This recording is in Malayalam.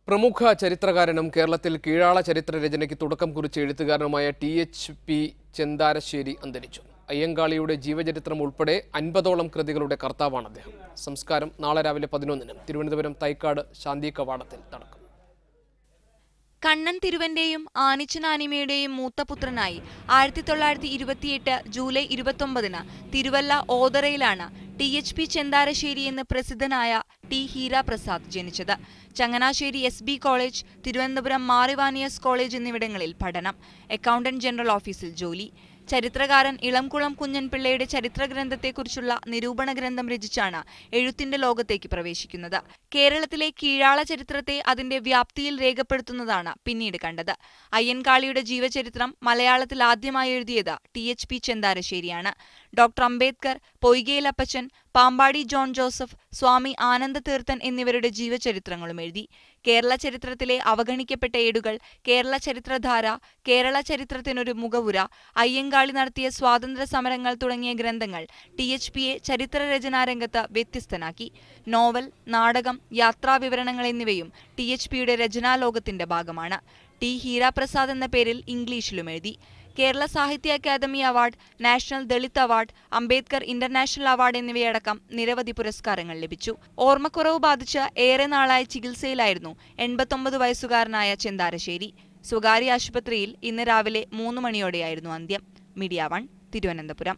പ്രമുഖ ചരിത്രകാരനും കേരളത്തിൽ കീഴാള ചരിത്ര രചനയ്ക്ക് തുടക്കം കുറിച്ച എഴുത്തുകാരനുമായ ടി എച്ച് പി ചെന്താരശ്ശേരി അന്തരിച്ചു അയ്യങ്കാളിയുടെ ജീവചരിത്രം ഉൾപ്പെടെ അൻപതോളം കൃതികളുടെ കർത്താവാണ് അദ്ദേഹം സംസ്കാരം നാളെ രാവിലെ പതിനൊന്നിന് തിരുവനന്തപുരം തൈക്കാട് ശാന്തി കവാടത്തിൽ നടക്കും കണ്ണൻ തിരുവന്റെയും ആനിച്ചനാനിമയുടെയും മൂത്തപുത്രനായി ആയിരത്തി തൊള്ളായിരത്തി ഇരുപത്തിയെട്ട് ജൂലൈ ഇരുപത്തൊമ്പതിന് തിരുവല്ല ഓതറയിലാണ് ടി എച്ച് പി ചെന്താരശ്ശേരി എന്ന് പ്രസിദ്ധനായ ടി ഹീര പ്രസാദ് ജനിച്ചത് Changanassery S B college Thiruvananthapuram Mar Ivanios college എന്നിവിടങ്ങളിൽ പഠനം അക്കൗണ്ടന്റ് ജനറൽ ഓഫീസിൽ ജോലി ചരിത്രകാരൻ ഇളംകുളം കുഞ്ഞൻപിള്ളയുടെ ചരിത്രഗ്രന്ഥത്തെക്കുറിച്ചുള്ള നിരൂപണ ഗ്രന്ഥം രചിച്ചാണ് എഴുത്തിന്റെ ലോകത്തേക്ക് പ്രവേശിക്കുന്നത് കേരളത്തിലെ കീഴാള ചരിത്രത്തെ അതിന്റെ വ്യാപ്തിയിൽ രേഖപ്പെടുത്തുന്നതാണ് പിന്നീട് കണ്ടത് അയ്യൻകാളിയുടെ ജീവചരിത്രം മലയാളത്തിൽ ആദ്യമായി എഴുതിയത് ടി എച്ച് പി ചെന്താരശ്ശേരിയാണ് doctor Ambedkar Poikayil Appachan Pampady John Joseph Swami Ananda Theerthan എന്നിവരുടെ ജീവചരിത്രങ്ങളും എഴുതി കേരള ചരിത്രത്തിലെ അവഗണിക്കപ്പെട്ട ഏടുകൾ കേരള ചരിത്രധാര കേരള ചരിത്രത്തിനൊരു മുഖവുര അയ്യങ്കാളി നടത്തിയ സ്വാതന്ത്ര്യ സമരങ്ങൾ തുടങ്ങിയ ഗ്രന്ഥങ്ങൾ ടി എച്ച് പിയെ ചരിത്രരചനാ രംഗത്ത് വ്യത്യസ്തനാക്കി നോവൽ നാടകം യാത്രാവിവരണങ്ങൾ എന്നിവയും ടി എച്ച് പിയുടെ രചനാലോകത്തിന്റെ ഭാഗമാണ് ടി ഹീരാപ്രസാദ് എന്ന പേരിൽ ഇംഗ്ലീഷിലും എഴുതി Kerala Sahitya academy award national Dalit award Ambedkar international award എന്നിവയടക്കം നിരവധി പുരസ്കാരങ്ങൾ ലഭിച്ചു ഓർമ്മക്കുറവ് ബാധിച്ച് ഏറെ നാളായി ചികിത്സയിലായിരുന്നു എൺപത്തൊമ്പത് വയസ്സുകാരനായ ചെന്താരശ്ശേരി സ്വകാര്യ ആശുപത്രിയിൽ ഇന്ന് രാവിലെ മൂന്ന് മണിയോടെയായിരുന്നു അന്ത്യം മീഡിയ വൺ തിരുവനന്തപുരം